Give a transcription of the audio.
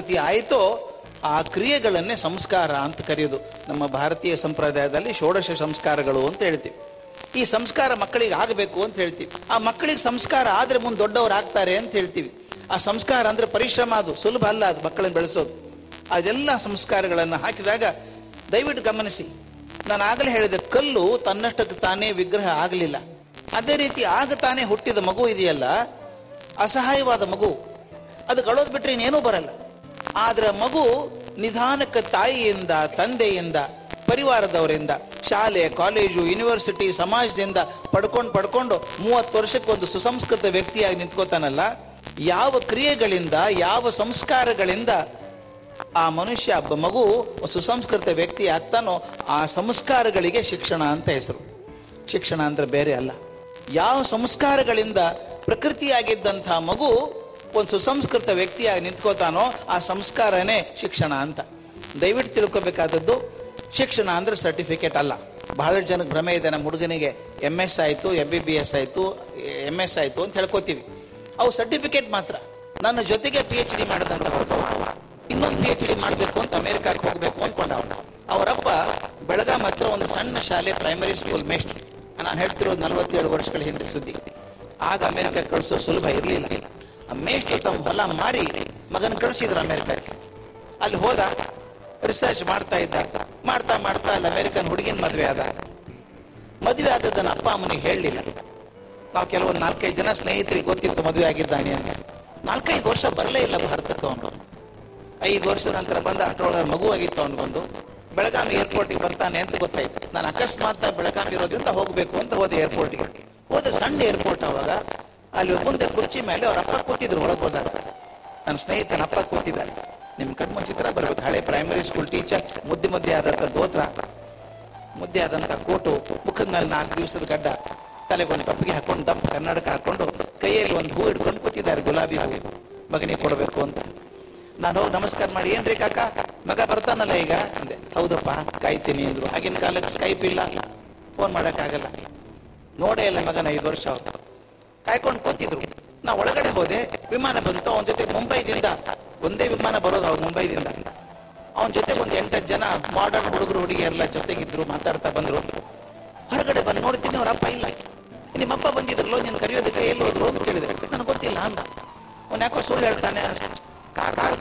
ಪ್ರಕೃತಿ ಆಯಿತೋ ಆ ಕ್ರಿಯೆಗಳನ್ನೇ ಸಂಸ್ಕಾರ ಅಂತ ಕರೆಯೋದು ನಮ್ಮ ಭಾರತೀಯ ಸಂಪ್ರದಾಯದಲ್ಲಿ ಷೋಡಶ ಸಂಸ್ಕಾರಗಳು ಅಂತ ಹೇಳ್ತೀವಿ ಈ ಸಂಸ್ಕಾರ ಮಕ್ಕಳಿಗೆ ಆಗಬೇಕು ಅಂತ ಹೇಳ್ತೀವಿ ಆ ಮಕ್ಕಳಿಗೆ ಸಂಸ್ಕಾರ ಆದ್ರೆ ಮುಂದೆ ದೊಡ್ಡವರು ಆಗ್ತಾರೆ ಅಂತ ಹೇಳ್ತೀವಿ ಆ ಸಂಸ್ಕಾರ ಅಂದ್ರೆ ಪರಿಶ್ರಮ ಅದು ಸುಲಭ ಅಲ್ಲ ಅದು ಮಕ್ಕಳನ್ನು ಬೆಳೆಸೋದು ಅದೆಲ್ಲ ಸಂಸ್ಕಾರಗಳನ್ನು ಹಾಕಿದಾಗ ದಯವಿಟ್ಟು ಗಮನಿಸಿ ನಾನು ಆಗಲೇ ಹೇಳಿದೆ ಕಲ್ಲು ತನ್ನಷ್ಟಕ್ಕೆ ತಾನೇ ವಿಗ್ರಹ ಆಗಲಿಲ್ಲ ಅದೇ ರೀತಿ ಆಗ ತಾನೇ ಹುಟ್ಟಿದ ಮಗು ಇದೆಯಲ್ಲ ಅಸಹಾಯವಾದ ಮಗು ಅದು ಗಳೋದ್ ಬಿಟ್ರೆ ಇನ್ನೇನೂ ಬರಲ್ಲ ಆದ್ರೆ ಮಗು ನಿಧಾನಕ್ಕೆ ತಾಯಿಯಿಂದ ತಂದೆಯಿಂದ ಪರಿವಾರದವರಿಂದ ಶಾಲೆ ಕಾಲೇಜು ಯೂನಿವರ್ಸಿಟಿ ಸಮಾಜದಿಂದ ಪಡ್ಕೊಂಡು ಪಡ್ಕೊಂಡು ಮೂವತ್ತು ವರ್ಷಕ್ಕೆ ಒಂದು ಸುಸಂಸ್ಕೃತ ವ್ಯಕ್ತಿಯಾಗಿ ನಿಂತ್ಕೋತಾನಲ್ಲ ಯಾವ ಕ್ರಿಯೆಗಳಿಂದ ಯಾವ ಸಂಸ್ಕಾರಗಳಿಂದ ಆ ಮನುಷ್ಯ ಒಬ್ಬ ಮಗು ಸುಸಂಸ್ಕೃತ ವ್ಯಕ್ತಿ ಆಗ್ತಾನೋ ಆ ಸಂಸ್ಕಾರಗಳಿಗೆ ಶಿಕ್ಷಣ ಅಂತ ಹೆಸರು ಶಿಕ್ಷಣ ಅಂದ್ರೆ ಬೇರೆ ಅಲ್ಲ ಯಾವ ಸಂಸ್ಕಾರಗಳಿಂದ ಪ್ರಕೃತಿಯಾಗಿದ್ದಂತಹ ಮಗು ಒಂದು ಸುಸಂಸ್ಕೃತ ವ್ಯಕ್ತಿಯಾಗಿ ನಿಂತ್ಕೋತಾನೋ ಆ ಸಂಸ್ಕಾರನೇ ಶಿಕ್ಷಣ ಅಂತ ದಯವಿಟ್ಟು ತಿಳ್ಕೊಬೇಕಾದದ್ದು ಶಿಕ್ಷಣ ಅಂದ್ರೆ ಸರ್ಟಿಫಿಕೇಟ್ ಅಲ್ಲ ಬಹಳಷ್ಟು ಜನಕ್ಕೆ ಭ್ರಮೆ ಇದೆ ನಮ್ಮ ಹುಡುಗನಿಗೆ ಎಮ್ ಎಸ್ ಆಯಿತು ಎಂ ಬಿ ಬಿ ಎಸ್ ಆಯಿತು ಎಮ್ ಎಸ್ ಆಯಿತು ಅಂತ ಹೇಳ್ಕೊತೀವಿ ಅವು ಸರ್ಟಿಫಿಕೇಟ್ ಮಾತ್ರ ನನ್ನ ಜೊತೆಗೆ ಪಿ ಎಚ್ ಡಿ ಮಾಡಿದಂತ ಇನ್ನೊಂದು ಪಿ ಎಚ್ ಡಿ ಮಾಡಬೇಕು ಅಂತ ಅಮೆರಿಕಕ್ಕೆ ಹೋಗಬೇಕು ಅನ್ಕೊಂಡ ಅವರಪ್ಪ ಬೆಳಗಾಂ ಹತ್ರ ಒಂದು ಸಣ್ಣ ಶಾಲೆ ಪ್ರೈಮರಿ ಸ್ಕೂಲ್ ಮೇಸ್ಟ್ ನಾನು ಹೇಳ್ತಿರೋದು ನಲವತ್ತೇಳು ವರ್ಷಗಳ ಹಿಂದೆ ಸುದ್ದಿ ಆಗ ಅಮೆರಿಕ ಕಳಿಸೋ ಸುಲಭ ಇರಲಿಲ್ಲ ಮೇಸ್ಟ್ ತಮ್ಮ ಹೊಲ ಮಾರಿ ಮಗನ ಕಳಿಸಿದ್ರು ಅಮೆರಿಕಕ್ಕೆ ಅಲ್ಲಿ ಹೋದ ರಿಸರ್ಚ್ ಮಾಡ್ತಾ ಇದ್ದ ಮಾಡ್ತಾ ಮಾಡ್ತಾ ಅಲ್ಲಿ ಅಮೆರಿಕನ್ ಹುಡುಗಿನ ಮದುವೆ ಆದ ಮದುವೆ ಆದದ್ದನ್ನ ಅಪ್ಪ ಅಮ್ಮನಿಗೆ ಹೇಳಲಿಲ್ಲ ನಾವು ಕೆಲವೊಂದು ನಾಲ್ಕೈದು ಜನ ಸ್ನೇಹಿತರಿಗೆ ಗೊತ್ತಿತ್ತು ಮದುವೆ ಆಗಿದ್ದಾನೆ ಅಂತ ನಾಲ್ಕೈದು ವರ್ಷ ಬರಲೇ ಇಲ್ಲ ಭಾರತಕ್ಕೆ ಅವನು ಐದು ವರ್ಷದ ನಂತರ ಬಂದ ಅಷ್ಟರೊಳಗೆ ಮಗು ಆಗಿತ್ತು ಅವನು ಬಂದು ಬೆಳಗಾವಿ ಏರ್ಪೋರ್ಟಿಗೆ ಬರ್ತಾನೆ ಅಂತ ಗೊತ್ತಾಯ್ತು ನಾನು ಅಕಸ್ಮಾತ್ ಬೆಳಗಾವಿ ಇರೋದ್ರಿಂದ ಹೋಗಬೇಕು ಅಂತ ಹೋದೆ ಏರ್ಪೋರ್ಟಿಗೆ ಹೋದ ಸಣ್ಣ ಏರ್ಪೋರ್ಟ್ ಅವಾಗ ಅಲ್ಲಿ ಮುಂದೆ ಕುರ್ಚಿ ಮೇಲೆ ಅವ್ರ ಅಪ್ಪ ಕೂತಿದ್ರು ಒಳಗೆ ಹೋದಾಗ ನನ್ನ ಸ್ನೇಹಿತನ ಅಪ್ಪ ಕೂತಿದ್ದಾರೆ ನಿಮ್ ಕಣ್ಮುಂಚಿತ್ರ ಬರ್ಬೇಕು ಹಳೆ ಪ್ರೈಮರಿ ಸ್ಕೂಲ್ ಟೀಚರ್ ಮುದ್ದೆ ಮುದ್ದೆ ಆದಂತ ದೋತ್ರ ಮುದ್ದೆ ಆದಂತ ಕೋಟು ಮುಖದ ಮೇಲೆ ನಾಲ್ಕು ದಿವಸದ ಗಡ್ಡ ತಲೆಗೊಂದು ಕಪ್ಪಿಗೆ ಹಾಕೊಂಡು ದಪ್ಪ ಕನ್ನಡಕ ಹಾಕೊಂಡು ಕೈಯಲ್ಲಿ ಒಂದು ಹೂ ಹಿಡ್ಕೊಂಡು ಕೂತಿದ್ದಾರೆ ಗುಲಾಬಿ ಹೂ ಮಗನಿಗೆ ಕೊಡಬೇಕು ಅಂತ ನಾನು ಹೋಗಿ ನಮಸ್ಕಾರ ಮಾಡಿ ಏನ್ರಿ ಕಾಕ ಮಗ ಬರ್ತಾನಲ್ಲ ಈಗ ಅಂದೆ ಹೌದಪ್ಪ ಕಾಯ್ತೀನಿ ಅಂದ್ರು ಆಗಿನ ಕಾಲಕ್ಕೆ ಸ್ಕೈಪ್ ಇಲ್ಲ ಫೋನ್ ಮಾಡಕ್ಕಾಗಲ್ಲ ನೋಡೇ ಇಲ್ಲ ಮಗನ ಐದು ವರ್ಷ ಅವ್ರು ಕಾಯ್ಕೊಂಡು ಕೂತಿದ್ರು ನಾ ಒಳಗಡೆ ಹೋದೆ ವಿಮಾನ ಬಂತು ಅವನ ಜೊತೆ ಮುಂಬೈದಿಂದ ಒಂದೇ ವಿಮಾನ ಬರೋದು ಅವ್ರು ಮುಂಬೈದಿಂದ ಅವನ ಜೊತೆ ಒಂದು ಎಂಟತ್ತು ಜನ ಮಾಡರ್ನ್ ಹುಡುಗರು ಹುಡುಗಿ ಎಲ್ಲ ಜೊತೆಗಿದ್ರು ಮಾತಾಡ್ತಾ ಬಂದ್ರು ಹೊರಗಡೆ ಬಂದು ನೋಡ್ತೀನಿ ಅವ್ರ ಅಪ್ಪ ಇಲ್ಲ ನಿಮ್ಮಪ್ಪ ಬಂದಿದ್ರಲ್ಲೋ ನೀನು ಕರೆಯೋದಕ್ಕೆ ಎಲ್ಲಿ ಹೋದ್ರು ಅಂತ ಕೇಳಿದೆ ನನಗೆ ಗೊತ್ತಿಲ್ಲ ಅಂದ ಅವ್ನು ಯಾಕೋ ಸುಳ್ಳು ಹೇಳ್ತಾನೆ ಕಾರ್